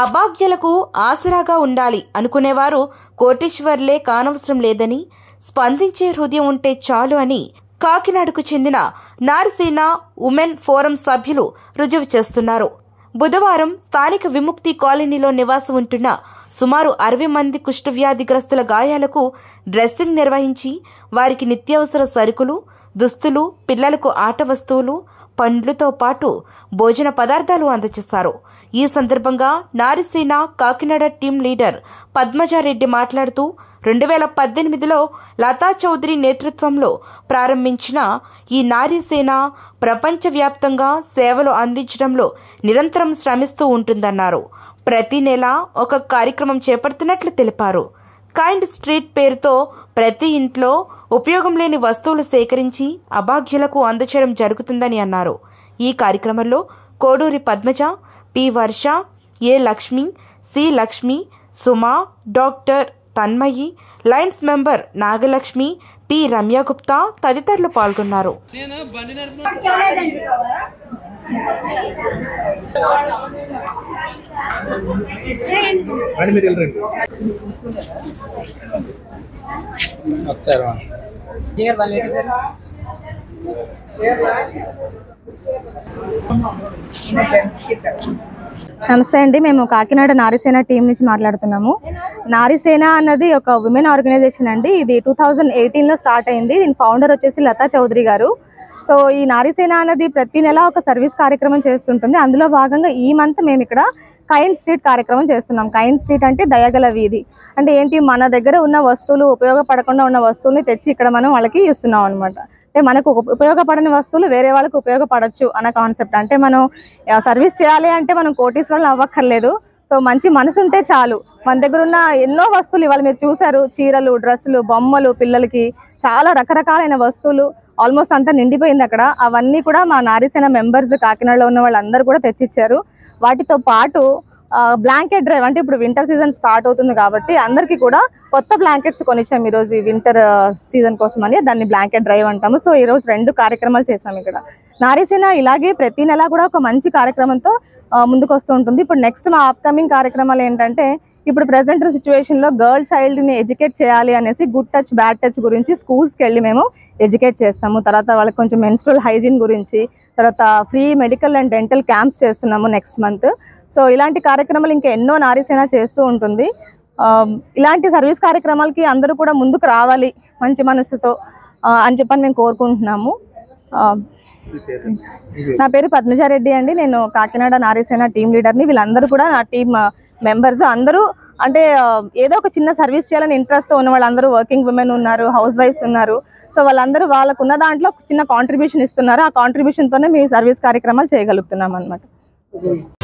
అభాగ్యులకు ఆసరాగా ఉండాలి అనుకునేవారు కోటీశ్వర్లే కానవసరం లేదని స్పందించే హృదయం ఉంటే చాలు అని కాకినాడకు చెందిన నారసేన ఉమెన్ ఫోరం సభ్యులు రుజువు చేస్తున్నారు బుధవారం స్థానిక విముక్తి కాలనీలో నివాసం ఉంటున్న సుమారు అరవై మంది కుష్ఠవ్యాధిగ్రస్తుల గాయాలకు డ్రెస్సింగ్ నిర్వహించి వారికి నిత్యావసర సరుకులు దుస్తులు పిల్లలకు ఆట వస్తువులు పండ్లతో పాటు భోజన పదార్థాలు అందజేశారు ఈ సందర్భంగా నారిసేన కాకినాడ టీం లీడర్ పద్మజారెడ్డి మాట్లాడుతూ రెండు వేల పద్దెనిమిదిలో లతా చౌదరి నేతృత్వంలో ప్రారంభించిన ఈ నారీసేన ప్రపంచవ్యాప్తంగా సేవలు అందించడంలో నిరంతరం శ్రమిస్తూ ఉంటుందన్నారు ప్రతి నెల ఒక కార్యక్రమం చేపడుతున్నట్లు తెలిపారు కైండ్ స్ట్రీట్ పేరుతో ప్రతి ఇంట్లో ఉపయోగం లేని వస్తువులు సేకరించి అభాగ్యులకు అందచేయడం జరుగుతుందని అన్నారు ఈ కార్యక్రమంలో Koduri Padmaja P Varsha A Lakshmi C Lakshmi Suma doctor Tanmayi lions member Nagalakshmi P Ramya Gupta తదితరులు పాల్గొన్నారు నేను బండి నడిపిన అని మీరు వెళ్ళరండి ఒకసారి వా. నమస్తే అండి మేము కాకినాడ నారీసేన టీం నుంచి మాట్లాడుతున్నాము నారీసేన అన్నది ఒక ఉమెన్ ఆర్గనైజేషన్ అండి ఇది టూ థౌజండ్ ఎయిటీన్లో స్టార్ట్ అయింది దీని ఫౌండర్ వచ్చేసి లతా చౌదరి గారు సో ఈ నారీసేన అన్నది ప్రతి నెల ఒక సర్వీస్ కార్యక్రమం చేస్తుంటుంది అందులో భాగంగా ఈ మంత్ మేము ఇక్కడ కైన్ స్ట్రీట్ కార్యక్రమం చేస్తున్నాం కైన్ స్ట్రీట్ అంటే దయగల వీధి అంటే ఏంటి మన దగ్గర ఉన్న వస్తువులు ఉపయోగపడకుండా ఉన్న వస్తువుల్ని తెచ్చి ఇక్కడ మనం వాళ్ళకి ఇస్తున్నాం అనమాట అంటే మనకు ఉప- ఉపయోగపడని వస్తువులు వేరే వాళ్ళకి ఉపయోగపడచ్చు అన్న కాన్సెప్ట్ అంటే మనం ఆ, సర్వీస్ చేయాలి అంటే మనం కోటీశ్వరులు అవ్వక్కర్లేదు సో మంచి మనసు ఉంటే చాలు మన దగ్గర ఉన్న ఎన్నో వస్తువులు ఇవాళ మీరు చూసారు చీరలు డ్రెస్సులు బొమ్మలు పిల్లలకి చాలా రకరకాలైన వస్తువులు ఆల్మోస్ట్ అంతా నిండిపోయింది అక్కడ అవన్నీ కూడా మా నారీసేన మెంబర్స్ కాకినాడలో ఉన్న వాళ్ళందరూ కూడా తెచ్చిచ్చారు వాటితో పాటు బ్లాంకెట్ డ్రైవ్ అంటే ఇప్పుడు వింటర్ సీజన్ స్టార్ట్ అవుతుంది కాబట్టి అందరికీ కూడా కొత్త బ్లాంకెట్స్ కొనిచ్చాము ఈరోజు ఈ వింటర్ సీజన్ కోసం అని దాన్ని బ్లాంకెట్ డ్రైవ్ అంటాము సో ఈరోజు రెండు కార్యక్రమాలు చేసాము ఇక్కడ నారీసేన ఇలాగే ప్రతి నెల కూడా ఒక మంచి కార్యక్రమంతో ఆ, ముందుకు వస్తూ ఉంటుంది ఇప్పుడు నెక్స్ట్ మా అప్కమింగ్ కార్యక్రమాలు ఏంటంటే ఇప్పుడు ప్రజెంట్ సిచ్యువేషన్లో గర్ల్ చైల్డ్ని ఎడ్యుకేట్ చేయాలి అనేసి గుడ్ టచ్ బ్యాడ్ టచ్ గురించి స్కూల్స్కి వెళ్ళి మేము ఎడ్యుకేట్ చేస్తాము తర్వాత వాళ్ళకి కొంచెం మెన్స్ట్రల్ హైజీన్ గురించి తర్వాత free medical and dental camps చేస్తున్నాము నెక్స్ట్ మంత్ సో ఇలాంటి కార్యక్రమాలు ఇంకా ఎన్నో నారీసేన చేస్తూ ఉంటుంది ఆ, ఇలాంటి సర్వీస్ కార్యక్రమాలకి అందరూ కూడా ముందుకు రావాలి మంచి మనసుతో ఆ, అని చెప్పని మేము కోరుకుంటున్నాము ఆ, మీ పేరు నా పేరు పద్మజారెడ్డి అండి నేను కాకినాడ నారీసేన టీం లీడర్ని వీళ్ళందరూ కూడా నా టీం మెంబర్స్ అందరూ అంటే ఆ, ఏదో ఒక చిన్న సర్వీస్ చేయాలని ఇంట్రెస్ట్తో ఉన్న వాళ్ళందరూ వర్కింగ్ ఉమెన్ ఉన్నారు హౌస్ వైఫ్స్ ఉన్నారు సో వాళ్ళందరూ వాళ్ళకు ఉన్న దాంట్లో చిన్న కాంట్రిబ్యూషన్ ఇస్తున్నారు ఆ కాంట్రిబ్యూషన్తోనే మేము సర్వీస్ కార్యక్రమాలు చేయగలుగుతున్నాం అనమాట